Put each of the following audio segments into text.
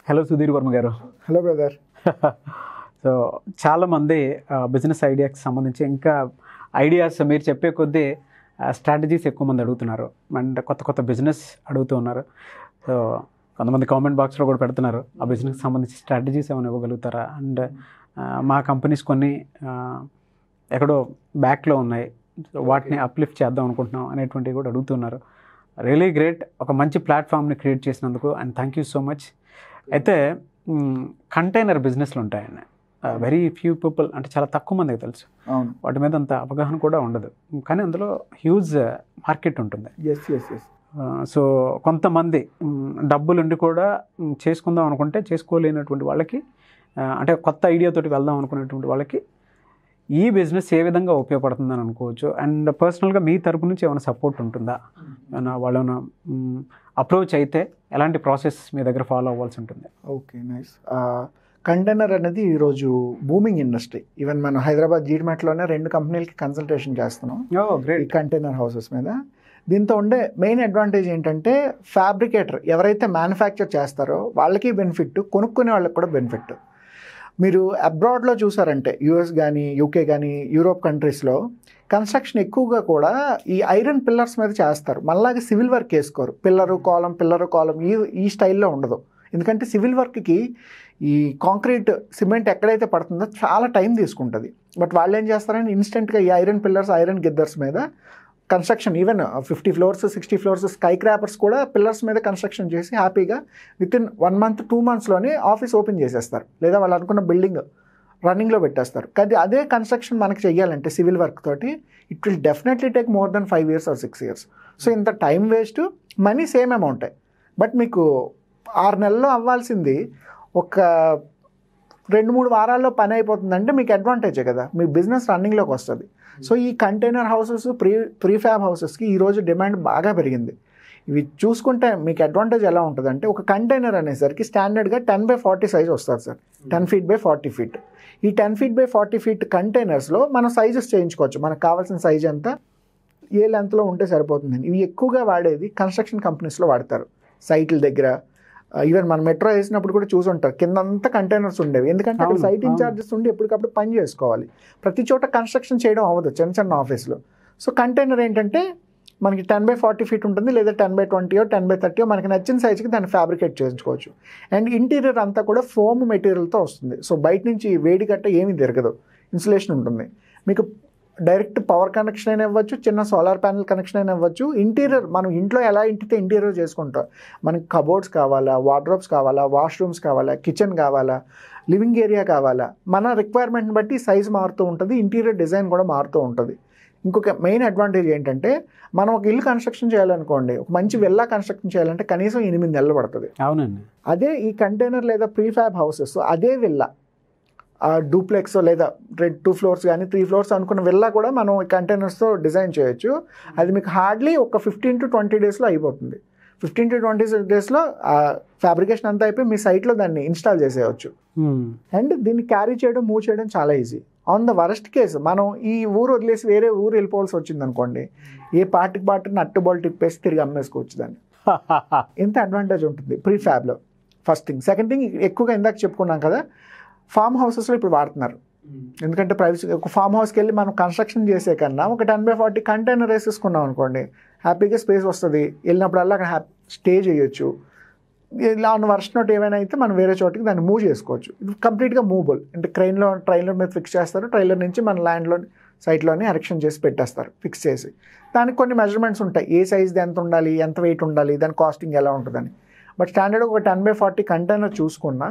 Hello Sudheer Varma గారు hello brother so చాలామంది business ఐడియాకి సంబంధించి ఇంకా ఐడియాస్ మీరు చెప్పే కొద్దీ స్ట్రాటజీస్ ఎక్కువ మంది అడుగుతున్నారు అండ్ కొత్త కొత్త బిజినెస్ అడుగుతూ ఉన్నారు సో కొంతమంది కామెంట్ బాక్స్లో కూడా పెడుతున్నారు ఆ బిజినెస్కి సంబంధించి స్ట్రాటజీస్ ఏమైనా ఇవ్వగలుగుతారా అండ్ మా కంపెనీస్ కొన్ని ఆ, ఎక్కడో బ్యాక్లో ఉన్నాయి సో వాటిని అప్లిఫ్ట్ చేద్దాం అనుకుంటున్నాం అనేటువంటివి కూడా అడుగుతున్నారు రియలీ గ్రేట్ ఒక మంచి ప్లాట్ఫామ్ని క్రియేట్ చేసినందుకు and thank you so much అయితే కంటైనర్ బిజినెస్లు ఉంటాయండి వెరీ ఫ్యూ పీపుల్ అంటే చాలా తక్కువ మందికి తెలుసు అవును వాటి మీద అంత అవగాహన కూడా ఉండదు కానీ అందులో హ్యూజ్ మార్కెట్ ఉంటుంది ఎస్ ఎస్ ఎస్ సో కొంతమంది మ్, డబ్బులుండి కూడా మ్, చేసుకుందాం అనుకుంటే చేసుకోలేనటువంటి వాళ్ళకి ఆ, అంటే కొత్త ఐడియాతోటి వెళ్దాం అనుకునేటువంటి వాళ్ళకి ఈ బిజినెస్ ఏ విధంగా ఉపయోగపడుతుందని అనుకోవచ్చు అండ్ పర్సనల్గా మీ తరపు నుంచి ఏమైనా సపోర్ట్ ఉంటుందా ఏమైనా వాళ్ళు ఏమైనా అప్రోచ్ అయితే ఎలాంటి ప్రాసెస్ మీ దగ్గర ఫాలో అవ్వాల్సి ఉంటుంది ఓకే నైస్ కంటైనర్ అనేది ఈరోజు బూమింగ్ ఇండస్ట్రీ ఈవెన్ మనం హైదరాబాద్ జీడిమెట్లోనే రెండు కంపెనీలకి కన్సల్టేషన్ చేస్తున్నాం ఓ ఈ గ్రేట్ కంటైనర్ హౌసెస్ మీద దీంతో ఉండే మెయిన్ అడ్వాంటేజ్ ఏంటంటే ఫ్యాబ్రికేటర్ ఎవరైతే మ్యానుఫ్యాక్చర్ చేస్తారో వాళ్ళకి బెనిఫిట్ కొనుక్కునే వాళ్ళకి కూడా బెనిఫిట్ మీరు అబ్రాడ్లో చూసారంటే యూఎస్ కానీ యూకే కానీ యూరోప్ కంట్రీస్లో కన్స్ట్రక్షన్ ఎక్కువగా కూడా ఈ ఐరన్ పిల్లర్స్ మీద చేస్తారు మళ్ళాగా సివిల్ వర్క్ వేసుకోరు పిల్లరు కాలం పిల్లరు కాలం ఈ ఈ స్టైల్లో ఉండదు ఎందుకంటే సివిల్ వర్క్కి ఈ కాంక్రీట్ సిమెంట్ ఎక్కడైతే పడుతుందో చాలా టైం తీసుకుంటుంది బట్ వాళ్ళు ఏం చేస్తారంటే ఇన్స్టెంట్గా ఈ ఐరన్ పిల్లర్స్ ఐరన్ గిద్దర్స్ మీద construction even fifty floors sixty floors skyscrapers కూడా పిల్లర్స్ మీద కన్స్ట్రక్షన్ చేసి హ్యాపీగా with in one month two మంత్స్లోనే ఆఫీస్ ఓపెన్ చేసేస్తారు లేదా వాళ్ళు అనుకున్న బిల్డింగ్ రన్నింగ్లో పెట్టేస్తారు కానీ అదే కన్స్ట్రక్షన్ మనకి చెయ్యాలంటే సివిల్ వర్క్ తోటి it will definitely take more then five years or six years so ఇంత టైం వేస్ట్ మనీ సేమ్ అమౌంటే బట్ మీకు ఆరు నెలల్లో అవ్వాల్సింది ఒక రెండు మూడు వారాల్లో పని అయిపోతుందంటే మీకు అడ్వాంటేజే కదా మీ బిజినెస్ రన్నింగ్లోకి వస్తుంది సో ఈ కంటైనర్ హౌసెస్ ప్రీ ప్రీఫ్యాబ్ హౌసెస్కి ఈరోజు డిమాండ్ బాగా పెరిగింది ఇవి చూసుకుంటే మీకు అడ్వాంటేజ్ ఎలా ఉంటుందంటే ఒక కంటైనర్ అనేసరికి స్టాండర్డ్గా టెన్ బై ఫార్టీ సైజ్ వస్తుంది sir ten feet by forty feet ఈ ten feet by forty feet కంటైనర్స్లో మనం సైజెస్ చేయించుకోవచ్చు మనకు కావాల్సిన సైజ్ ఎంత ఏ లెంత్లో ఉంటే సరిపోతుంది ఇవి ఎక్కువగా వాడేది కన్స్ట్రక్షన్ కంపెనీస్లో వాడతారు సైట్ల దగ్గర ఈవెన్ మన మెట్రో వేసినప్పుడు కూడా చూసి ఉంటారు కిందంతా కంటైనర్స్ ఉండేవి ఎందుకంటే అక్కడ అవును, సైట్ అవును. ఇన్ఛార్జెస్ ఉండి ఎప్పటికప్పుడు పని చేసుకోవాలి ప్రతి చోట కన్స్ట్రక్షన్ చేయడం అవ్వదు చిన్న చిన్న ఆఫీస్లో సో కంటైనర్ ఏంటంటే మనకి టెన్ బై ఫార్టీ ఫీట్ ఉంటుంది లేదా టెన్ బై ట్వంటీయో టెన్ బై థర్టీయో మనకి నచ్చిన సైజ్కి దాన్ని ఫ్యాబ్రికేట్ చేయించుకోవచ్చు అండ్ ఇంటీరియర్ అంతా కూడా ఫోమ్ మెటీరియల్తో వస్తుంది సో బయట నుంచి వేడి గట్ట ఏమీ తిరగదు ఇన్సులేషన్ ఉంటుంది మీకు డైరెక్ట్ పవర్ కనెక్షన్ అయినా ఇవ్వచ్చు చిన్న సోలార్ ప్యానల్ కనెక్షన్ అయినా ఇవ్వచ్చు ఇంటీరియర్ మనం ఇంట్లో ఎలా ఇంటితే ఇంటీరియర్ చేసుకుంటాం మనకి కబోర్డ్స్ కావాలా వార్డ్రోబ్స్ కావాలా వాష్రూమ్స్ కావాలా కిచెన్ కావాలా లివింగ్ ఏరియా కావాలా మన రిక్వైర్మెంట్ని బట్టి సైజ్ మారుతూ ఉంటుంది ఇంటీరియర్ డిజైన్ కూడా మారుతూ ఉంటుంది ఇంకొక మెయిన్ అడ్వాంటేజ్ ఏంటంటే మనం ఒక ఇల్లు కన్స్ట్రక్షన్ చేయాలనుకోండి ఒక మంచి వెల్లా కన్స్ట్రక్షన్ చేయాలంటే కనీసం ఎనిమిది నెలలు పడుతుంది అవునండి అదే ఈ కంటైనర్ లేదా ప్రీఫ్యాబ్ హౌసెస్ అదే విల్లా డూప్లెక్స్ లేదా రెండు టూ ఫ్లోర్స్ కానీ త్రీ ఫ్లోర్స్ అనుకున్న విల్లా కూడా మనం ఈ కంటైనర్స్తో డిజైన్ చేయొచ్చు అది మీకు హార్డ్లీ ఒక ఫిఫ్టీన్ టు ట్వంటీ డేస్లో అయిపోతుంది ఫిఫ్టీన్ టు ట్వంటీ డేస్లో ఫ్యాబ్రికేషన్ అంతా అయిపోయి మీ సైట్లో దాన్ని ఇన్స్టాల్ చేసేయచ్చు అండ్ దీన్ని క్యారీ చేయడం మూవ్ చేయడం చాలా easy on the worst case మనం ఈ ఊరు వదిలేసి వేరే ఊరు వెళ్ళిపోవాల్సి వచ్చింది అనుకోండి ఏ పార్టీకి పార్టీ నట్టు బాల్ తిప్పేసి తిరిగి అమ్మేసుకోవచ్చు దాన్ని ఎంత అడ్వాంటేజ్ ఉంటుంది ప్రీ ఫ్యాబ్లో ఫస్ట్ థింగ్ సెకండ్ థింగ్ ఎక్కువగా ఇందాక చెప్పుకున్నాం కదా ఫామ్ హౌసెస్లో ఇప్పుడు వాడుతున్నారు ఎందుకంటే ప్రైవసీ ఒక ఫామ్ హౌస్కి వెళ్ళి మనం కన్స్ట్రక్షన్ చేసే కన్నా ఒక టెన్ బై ఫార్టీ కంటైనర్ వేసేసుకున్నాం అనుకోండి హ్యాపీగా స్పేస్ వస్తుంది వెళ్ళినప్పుడల్లా అక్కడ హ్యాపీ స్టే చేయొచ్చు ఇలా ఉన్న వర్షం నోట్ ఏమైనా అయితే మనం వేరే చోటికి దాన్ని మూవ్ చేసుకోవచ్చు ఇది కంప్లీట్గా మూవబుల్ అంటే ట్రైన్లో ట్రైలర్ మీద ఫిక్స్ చేస్తారు ట్రైలర్ నుంచి మన ల్యాండ్లో సైట్లోనే ఎరెక్షన్ చేసి పెట్టేస్తారు ఫిక్స్ చేసి దానికి కొన్ని మెజర్మెంట్స్ ఉంటాయి ఏ సైజ్ది ఎంత ఉండాలి ఎంత వెయిట్ ఉండాలి దాని కాస్టింగ్ ఎలా ఉంటుందని బట్ స్టాండర్డ్ ఒక టెన్ బై ఫార్టీ కంటైనర్ చూసుకున్నా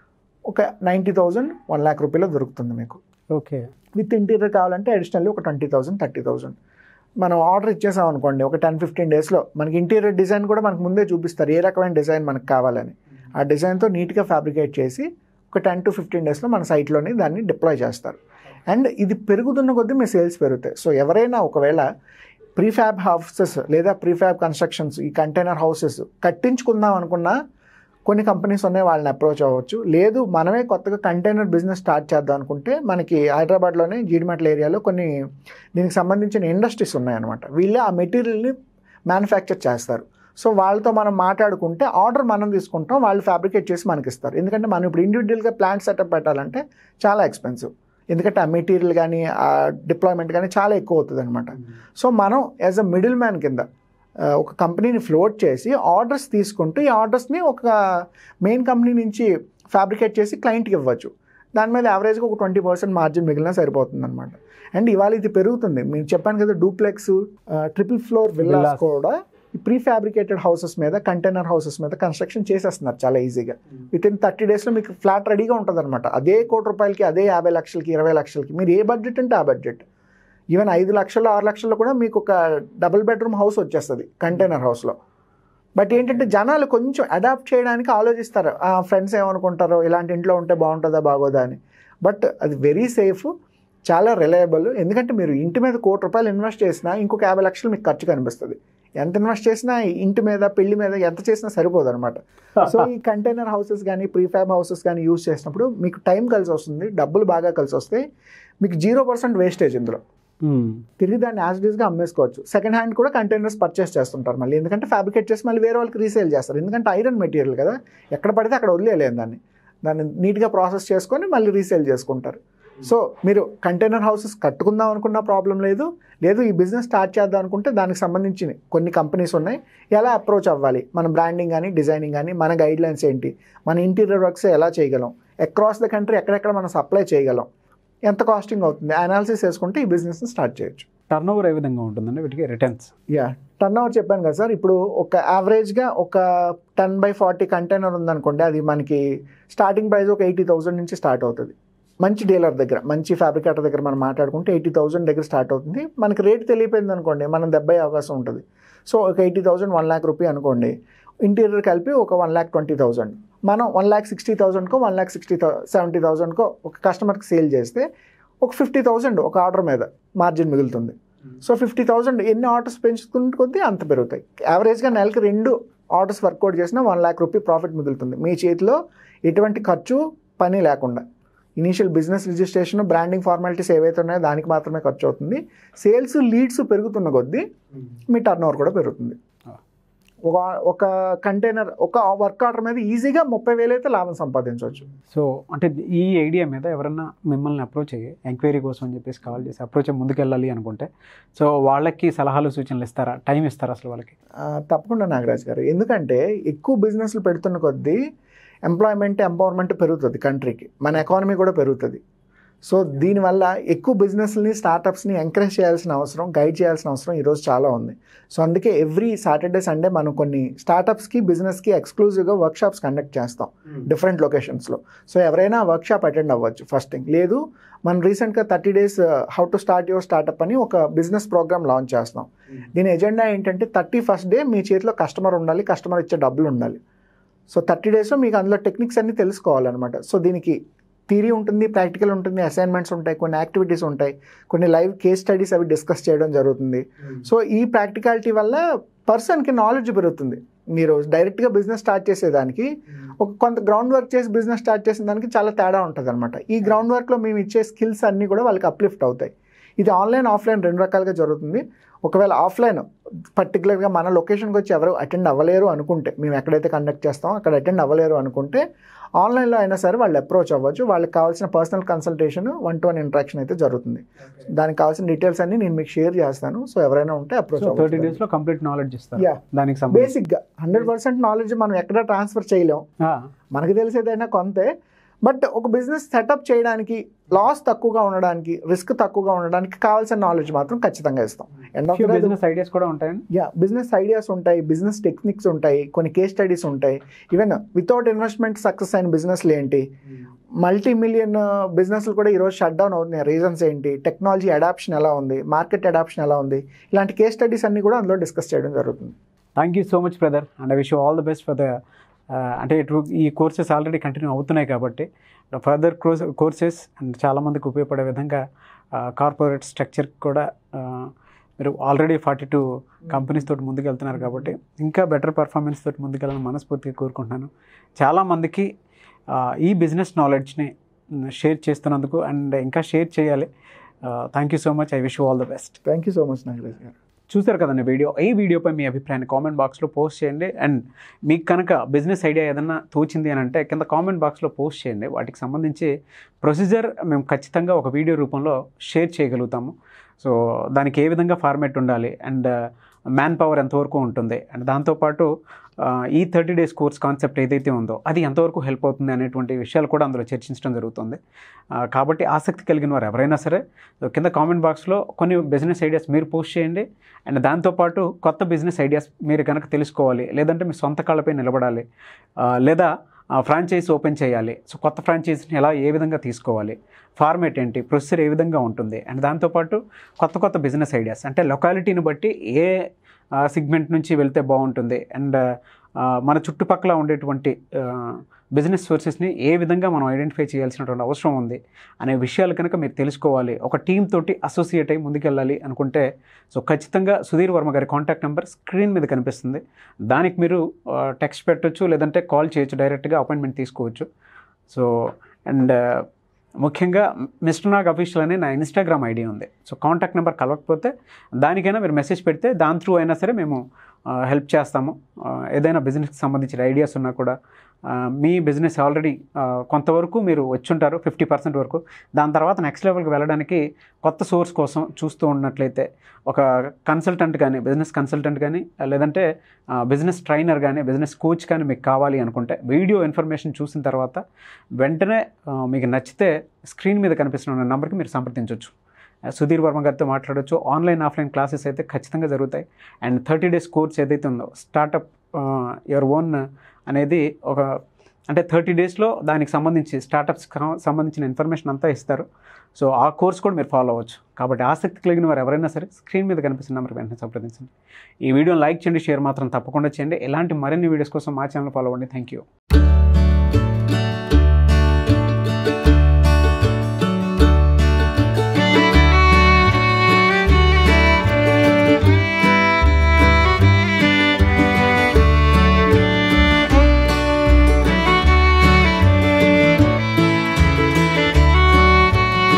ఒక నైంటీ థౌజండ్ వన్ ల్యాక్ రూపీలో దొరుకుతుంది మీకు ఓకే విత్ ఇంటీరియర్ కావాలంటే అడిషనల్లీ ఒక ట్వంటీ థౌసండ్ థర్టీ థౌసండ్ మనం ఆర్డర్ ఇచ్చేసాం అనుకోండి ఒక టెన్ ఫిఫ్టీన్ డేస్లో మనకి ఇంటీరియర్ డిజైన్ కూడా మనకు ముందే చూపిస్తారు ఏ రకమైన డిజైన్ మనకు కావాలని ఆ డిజైన్తో నీట్గా ఫ్యాబ్రికేట్ చేసి ఒక టెన్ టు ఫిఫ్టీన్ డేస్లో మన సైట్లోని దాన్ని డిప్లాయ్ చేస్తారు అండ్ ఇది పెరుగుతున్న కొద్దీ మీ సేల్స్ పెరుగుతాయి సో ఎవరైనా ఒకవేళ ప్రీఫ్యాబ్ హౌసెస్ లేదా ప్రీఫ్యాబ్ కన్స్ట్రక్షన్స్ ఈ కంటైనర్ హౌసెస్ కట్టించుకుందాం అనుకున్నా కొన్ని కంపెనీస్ ఉన్నాయి వాళ్ళని అప్రోచ్ అవ్వచ్చు లేదు మనమే కొత్తగా కంటైనర్ బిజినెస్ స్టార్ట్ చేద్దాం అనుకుంటే మనకి హైదరాబాద్లోనే జీడిమెట్ల ఏరియాలో కొన్ని దీనికి సంబంధించిన ఇండస్ట్రీస్ ఉన్నాయన్నమాట వీళ్ళే ఆ మెటీరియల్ని మ్యానుఫ్యాక్చర్ చేస్తారు సో వాళ్ళతో మనం మాట్లాడుకుంటే ఆర్డర్ మనం తీసుకుంటాం వాళ్ళు ఫ్యాబ్రికేట్ చేసి మనకి ఇస్తారు ఎందుకంటే మనం ఇప్పుడు ఇండివిజువల్గా ప్లాంట్ సెటప్ పెట్టాలంటే చాలా ఎక్స్పెన్సివ్ ఎందుకంటే ఆ మెటీరియల్ కానీ ఆ డిప్లాయ్మెంట్ కానీ చాలా ఎక్కువ అవుతుంది అనమాట సో మనం యాజ్ అ మిడిల్ మ్యాన్ కింద ఆ, ఒక కంపెనీని ఫ్లోట్ చేసి ఆర్డర్స్ తీసుకుంటూ ఈ ఆర్డర్స్ని ఒక మెయిన్ కంపెనీ నుంచి ఫ్యాబ్రికేట్ చేసి క్లయింట్కి ఇవ్వచ్చు దాని మీద యావరేజ్గా ఒక ట్వంటీ పర్సెంట్ మార్జిన్ మిగిలిన సరిపోతుంది అనమాట అండ్ ఇవాళ ఇది పెరుగుతుంది నేను చెప్పాను కదా duplex triple floor villas Villas. కూడా ఈ ప్రీ ఫ్యాబ్రికేటెడ్ హౌసెస్ మీద కంటైనర్ హౌసెస్ మీద కన్స్ట్రక్షన్ చేసేస్తున్నారు చాలా ఈజీగా విత్ ఇన్ థర్టీ డేస్లో మీకు ఫ్లాట్ రెడీగా ఉంటుంది అనమాట అదే కోటి రూపాయలకి అదే యాభై లక్షలకి ఇరవై లక్షలకి మీరు ఏ బడ్జెట్ అంటే ఆ బడ్జెట్ ఈవెన్ ఐదు లక్షలు ఆరు లక్షల్లో కూడా మీకు ఒక డబుల్ బెడ్రూమ్ హౌస్ వచ్చేస్తుంది కంటైనర్ హౌస్లో బట్ ఏంటంటే జనాలు కొంచెం అడాప్ట్ చేయడానికి ఆలోచిస్తారు ఆ ఫ్రెండ్స్ ఏమనుకుంటారో ఇలాంటి ఇంట్లో ఉంటే బాగుంటుందా బాగోదా అని బట్ అది వెరీ సేఫ్ చాలా రిలయబుల్ ఎందుకంటే మీరు ఇంటి మీద కోటి రూపాయలు ఇన్వెస్ట్ చేసినా ఇంకొక యాభై లక్షలు మీకు ఖర్చు కనిపిస్తుంది ఎంత ఇన్వెస్ట్ చేసినా ఈ ఇంటి మీద పెళ్లి మీద ఎంత చేసినా సరిపోదు అనమాట సో ఈ కంటైనర్ హౌసెస్ కానీ ప్రీఫ్యాబ్ హౌసెస్ కానీ యూజ్ చేసినప్పుడు మీకు టైం కలిసి వస్తుంది డబ్బులు బాగా కలిసి వస్తాయి మీకు జీరో పర్సెంట్ వేస్టేజ్ ఇందులో తిరిగి దాన్ని యాజ్ గా అమ్మేసుకోవచ్చు సెకండ్ హ్యాండ్ కూడా కంటైనర్స్ పర్చేస్ చేస్తుంటారు మళ్ళీ ఎందుకంటే ఫ్యాబ్రికేట్ చేసి మళ్ళీ వేరే వాళ్ళకి రీసేల్ చేస్తారు ఎందుకంటే ఐరన్ మెటీరియల్ కదా ఎక్కడ పడితే అక్కడ వదిలేయలేము దాన్ని దాన్ని నీట్గా ప్రాసెస్ చేసుకొని మళ్ళీ రీసేల్ చేసుకుంటారు సో మీరు కంటైనర్ హౌసెస్ కట్టుకుందాం అనుకున్న ప్రాబ్లం లేదు లేదు ఈ బిజినెస్ స్టార్ట్ చేద్దాం అనుకుంటే దానికి సంబంధించి కొన్ని కంపెనీస్ ఉన్నాయి ఎలా అప్రోచ్ అవ్వాలి మన బ్రాండింగ్ కానీ డిజైనింగ్ కానీ మన గైడ్ లైన్స్ ఏంటి మన ఇంటీరియర్ వర్క్స్ ఎలా చేయగలం అక్రాస్ ద కంట్రీ ఎక్కడెక్కడ మనం సప్లై చేయగలం ఎంత కాస్టింగ్ అవుతుంది అనాలిసిస్ చేసుకుంటే ఈ బిజినెస్ని స్టార్ట్ చేయొచ్చు టర్న్ ఓవర్ ఏ విధంగా ఉంటుందండి వీటికి రిటర్న్స్ యా టర్న్ ఓవర్ చెప్పాను కదా సార్ ఇప్పుడు ఒక యావరేజ్గా ఒక టెన్ బై ఫార్టీ కంటైనర్ ఉందనుకోండి అది మనకి స్టార్టింగ్ ప్రైస్ ఒక ఎయిటీ థౌసండ్ నుంచి స్టార్ట్ అవుతుంది మంచి డీలర్ దగ్గర మంచి ఫ్యాబ్రికేటర్ దగ్గర మనం మాట్లాడుకుంటే ఎయిటీ థౌసండ్ దగ్గర స్టార్ట్ అవుతుంది మనకి రేట్ తెలియపోయింది అనుకోండి మనం దెబ్బై అవకాశం ఉంటుంది సో ఒక eighty thousand one lakh rupee అనుకోండి ఇంటీరియర్ కలిపి ఒక వన్ ల్యాక్ ట్వంటీ థౌసండ్ మనం వన్ ల్యాక్ సిక్స్టీ థౌసండ్కో వన్ ల్యాక్ సిక్స్టీ సెవెంటీ థౌసండ్కో ఒక కస్టమర్కి సేల్ చేస్తే ఒక ఫిఫ్టీ థౌసండ్ ఒక ఆర్డర్ మీద మార్జిన్ మిగులుతుంది సో ఫిఫ్టీ థౌసండ్ ఎన్ని ఆర్డర్స్ పెంచుకుంటే కొద్దీ అంత పెరుగుతాయి యావరేజ్గా నెలకి రెండు ఆర్డర్స్ వర్కౌట్ చేసినా వన్ ల్యాక్ రూపీ ప్రాఫిట్ మిగులుతుంది మీ చేతిలో ఎటువంటి ఖర్చు పని లేకుండా initial business registration branding formalities ఏవైతే ఉన్నాయో దానికి మాత్రమే ఖర్చు అవుతుంది సేల్స్ లీడ్స్ పెరుగుతున్న కొద్దీ మీ టర్న్ ఓవర్ కూడా పెరుగుతుంది ఒక ఒక కంటైనర్ ఒక వర్క్ ఆర్డర్ మీద ఈజీగా ముప్పై వేలు అయితే లాభం సంపాదించవచ్చు సో అంటే ఈ ఐడియా మీద ఎవరన్నా మిమ్మల్ని అప్రోచ్ అయ్యి ఎంక్వైరీ కోసం అని చెప్పేసి కాల్ చేసి అప్రోచ్ అయ్యి ముందుకెళ్ళాలి అనుకుంటే సో వాళ్ళకి సలహాలు సూచనలు ఇస్తారా టైం ఇస్తారా అసలు వాళ్ళకి ఆ, తప్పకుండా నాగరాజ్ గారు ఎందుకంటే ఎక్కువ బిజినెస్లు పెడుతున్న కొద్దీ ఎంప్లాయ్మెంట్ ఎంపవర్మెంట్ పెరుగుతుంది కంట్రీకి మన ఎకానమీ కూడా పెరుగుతుంది సో దీనివల్ల ఎక్కువ బిజినెస్ని స్టార్టప్స్ని ఎంకరేజ్ చేయాల్సిన అవసరం గైడ్ చేయాల్సిన అవసరం ఈరోజు చాలా ఉంది సో అందుకే ఎవ్రీ సాటర్డే సండే మనం కొన్ని స్టార్టప్స్కి బిజినెస్కి ఎక్స్క్లూజివ్గా వర్క్షాప్స్ కండక్ట్ చేస్తాం డిఫరెంట్ లొకేషన్స్లో సో ఎవరైనా వర్క్షాప్ అటెండ్ అవ్వచ్చు ఫస్ట్ థింగ్ లేదు మనం రీసెంట్గా thirty days how to start your startup అని ఒక బిజినెస్ ప్రోగ్రామ్ లాంచ్ చేస్తాం దీని ఎజెండా ఏంటంటే థర్టీ ఫస్ట్ డే మీ చేతిలో కస్టమర్ ఉండాలి కస్టమర్ ఇచ్చే డబ్బులు ఉండాలి సో థర్టీ డేస్లో మీకు అందులో టెక్నిక్స్ అన్ని తెలుసుకోవాలన్నమాట సో దీనికి థియరీ ఉంటుంది ప్రాక్టికల్ ఉంటుంది అసైన్మెంట్స్ ఉంటాయి కొన్ని యాక్టివిటీస్ ఉంటాయి కొన్ని లైవ్ కేస్ స్టడీస్ అవి డిస్కస్ చేయడం జరుగుతుంది సో ఈ ప్రాక్టికాలిటీ వల్ల పర్సన్కి నాలెడ్జ్ పెరుగుతుంది మీరు డైరెక్ట్గా బిజినెస్ స్టార్ట్ చేసేదానికి ఒక కొంత గ్రౌండ్ వర్క్ చేసి బిజినెస్ స్టార్ట్ చేసిన దానికి చాలా తేడా ఉంటుంది అనమాట ఈ గ్రౌండ్ వర్క్లో మేము ఇచ్చే స్కిల్స్ అన్నీ కూడా వాళ్ళకి అప్లిఫ్ట్ అవుతాయి ఇది ఆన్లైన్ ఆఫ్లైన్ రెండు రకాలుగా జరుగుతుంది ఒకవేళ ఆఫ్లైన్ పర్టికులర్గా మన లొకేషన్కి వచ్చి ఎవరు అటెండ్ అవ్వలేరు అనుకుంటే మేము ఎక్కడైతే కండక్ట్ చేస్తామో అక్కడ అటెండ్ అవ్వలేరు అనుకుంటే ఆన్లైన్లో అయినా సరే వాళ్ళు అప్రోచ్ అవ్వచ్చు వాళ్ళకి కావాల్సిన personal consultation one to one interaction అయితే జరుగుతుంది దానికి కావాల్సిన డీటెయిల్స్ అన్ని నేను మీకు షేర్ చేస్తాను సో ఎవరైనా ఉంటే అప్రోచ్ సో థర్టీ అవ్వచ్చు డేస్లో కంప్లీట్ నాలెడ్జ్ ఇస్తారు Yeah. దానికి సంబంధించి బేసిక్గా హండ్రెడ్ పర్సెంట్ నాలెడ్జ్ మనం ఎక్కడ ట్రాన్స్ఫర్ చేయలేం ఆ, మనకి తెలిసేదైనా కొంతే బట్ ఒక బిజినెస్ సెటప్ చేయడానికి లాస్ తక్కువగా ఉండడానికి రిస్క్ తక్కువగా ఉండడానికి కావాల్సిన నాలెడ్జ్ మాత్రం ఖచ్చితంగా ఇస్తాం end of few business ideas కూడా ఉంటాయండి యా బిజినెస్ ఐడియాస్ ఉంటాయి బిజినెస్ టెక్నిక్స్ ఉంటాయి కొన్ని కేస్ స్టడీస్ ఉంటాయి ఈవెన్ వితౌట్ ఇన్వెస్ట్మెంట్ సక్సెస్ అయిన బిజినెస్లు ఏంటి మల్టీ మిలియన్ బిజినెస్లు కూడా ఈరోజు షట్ డౌన్ అవుతున్నాయి రీజన్స్ ఏంటి టెక్నాలజీ అడాప్షన్ ఎలా ఉంది మార్కెట్ అడాప్షన్ ఎలా ఉంది ఇలాంటి కేస్ స్టడీస్ అన్ని కూడా అందులో డిస్కస్ చేయడం జరుగుతుంది thank you so much brother and I wish all the best for the అంటే ఇటు ఈ కోర్సెస్ ఆల్రెడీ కంటిన్యూ అవుతున్నాయి కాబట్టి ఫర్దర్ కోర్స్ కోర్సెస్ అండ్ చాలామందికి ఉపయోగపడే విధంగా కార్పొరేట్ స్ట్రక్చర్ కూడా ఆ, మీరు ఆల్రెడీ ఫార్టీ టూ కంపెనీస్ తోటి ముందుకు వెళ్తున్నారు కాబట్టి ఇంకా బెటర్ పర్ఫార్మెన్స్ తోటి ముందుకెళ్ళాలని మనస్ఫూర్తిగా కోరుకుంటున్నాను చాలామందికి ఆ, ఈ బిజినెస్ నాలెడ్జ్ని షేర్ చేస్తున్నందుకు అండ్ ఇంకా షేర్ చేయాలి thank you so much I wish all the best thank you so much Nagaraj గారు చూసారు కదండి వీడియో ఈ వీడియోపై మీ అభిప్రాయాన్ని కామెంట్ బాక్స్లో పోస్ట్ చేయండి అండ్ మీకు కనుక బిజినెస్ ఐడియా ఏదన్నా తోచింది అని అంటే కింద కామెంట్ బాక్స్లో పోస్ట్ చేయండి వాటికి సంబంధించి ప్రొసీజర్ మేము ఖచ్చితంగా ఒక వీడియో రూపంలో షేర్ చేయగలుగుతాము సో దానికి ఏ విధంగా ఫార్మేట్ ఉండాలి అండ్ మ్యాన్ పవర్ ఎంతవరకు ఉంటుంది అండ్ దాంతోపాటు ఆ, ఈ థర్టీ డేస్ కోర్స్ కాన్సెప్ట్ ఏదైతే ఉందో అది ఎంతవరకు హెల్ప్ అవుతుంది అనేటువంటి విషయాలు కూడా అందులో చర్చించడం జరుగుతుంది ఆ, కాబట్టి ఆసక్తి కలిగిన వారు ఎవరైనా సరే సో కింద కామెంట్ బాక్స్లో కొన్ని బిజినెస్ ఐడియాస్ మీరు పోస్ట్ చేయండి అండ్ దాంతోపాటు కొత్త బిజినెస్ ఐడియాస్ మీరు కనుక తెలుసుకోవాలి లేదంటే మీ సొంత కాళ్ళపై నిలబడాలి ఆ, లేదా ఫ్రాంచైజ్ ఓపెన్ చేయాలి సో కొత్త ఫ్రాంచైజీని ఎలా ఏ విధంగా తీసుకోవాలి ఫార్మేట్ ఏంటి ప్రొసెసర్ ఏ విధంగా ఉంటుంది అండ్ దాంతోపాటు కొత్త కొత్త బిజినెస్ ఐడియాస్ అంటే లొకాలిటీని బట్టి ఏ సిగ్మెంట్ నుంచి వెళ్తే బాగుంటుంది అండ్ మన చుట్టుపక్కల ఉండేటువంటి బిజినెస్ సోర్సెస్ని ఏ విధంగా మనం ఐడెంటిఫై చేయాల్సినటువంటి అవసరం ఉంది అనే విషయాలు కనుక మీరు తెలుసుకోవాలి ఒక టీమ్ తోటి అసోసియేట్ అయ్యి ముందుకెళ్ళాలి అనుకుంటే సో ఖచ్చితంగా సుధీర్ వర్మ గారి కాంటాక్ట్ నెంబర్ స్క్రీన్ మీద కనిపిస్తుంది దానికి మీరు టెక్స్ట్ పెట్టొచ్చు లేదంటే కాల్ చేయొచ్చు డైరెక్ట్గా అపాయింట్మెంట్ తీసుకోవచ్చు సో అండ్ ముఖ్యంగా మిస్టర్ నాగ్ అఫీషియల్ అనే నా ఇన్స్టాగ్రామ్ ఐడి ఉంది సో కాంటాక్ట్ నెంబర్ కలవకపోతే దానికైనా మీరు మెసేజ్ పెడితే దాని త్రూ అయినా సరే మేము హెల్ప్ చేస్తాము ఆ, ఏదైనా బిజినెస్కి సంబంధించిన ఐడియాస్ ఉన్నా కూడా ఆ, మీ బిజినెస్ ఆల్రెడీ కొంతవరకు మీరు వచ్చుంటారు ఫిఫ్టీ పర్సెంట్ వరకు దాని తర్వాత నెక్స్ట్ లెవెల్కి వెళ్ళడానికి కొత్త సోర్స్ కోసం చూస్తూ ఉన్నట్లయితే ఒక కన్సల్టెంట్ కానీ బిజినెస్ కన్సల్టెంట్ కానీ లేదంటే బిజినెస్ ట్రైనర్ కానీ బిజినెస్ కోచ్ కానీ మీకు కావాలి అనుకుంటే వీడియో ఇన్ఫర్మేషన్ చూసిన తర్వాత వెంటనే ఆ, మీకు నచ్చితే స్క్రీన్ మీద కనిపిస్తున్న నెంబర్కి మీరు సంప్రదించవచ్చు సుధీర్ వర్మ గారితో మాట్లాడొచ్చు ఆన్లైన్ ఆఫ్లైన్ క్లాసెస్ అయితే ఖచ్చితంగా జరుగుతాయి అండ్ థర్టీ డేస్ కోర్స్ ఏదైతే ఉందో స్టార్టప్ యువర్ ఓన్ అనేది ఒక అంటే థర్టీ డేస్లో దానికి సంబంధించి స్టార్టప్స్ సంబంధించిన ఇన్ఫర్మేషన్ అంతా ఇస్తారు సో ఆ కోర్స్ కూడా మీరు ఫాలో అవ్వచ్చు కాబట్టి ఆసక్తి కలిగిన వారు ఎవరైనా సరే స్క్రీన్ మీద కనిపిస్తున్న నెంబర్ వెంటనే సంప్రదించండి ఈ వీడియోని లైక్ చేయండి షేర్ మాత్రం తప్పకుండా చేయండి ఇలాంటి మరిన్ని వీడియోస్ కోసం మా ఛానల్ ఫాలో అవ్వండి థ్యాంక్ యూ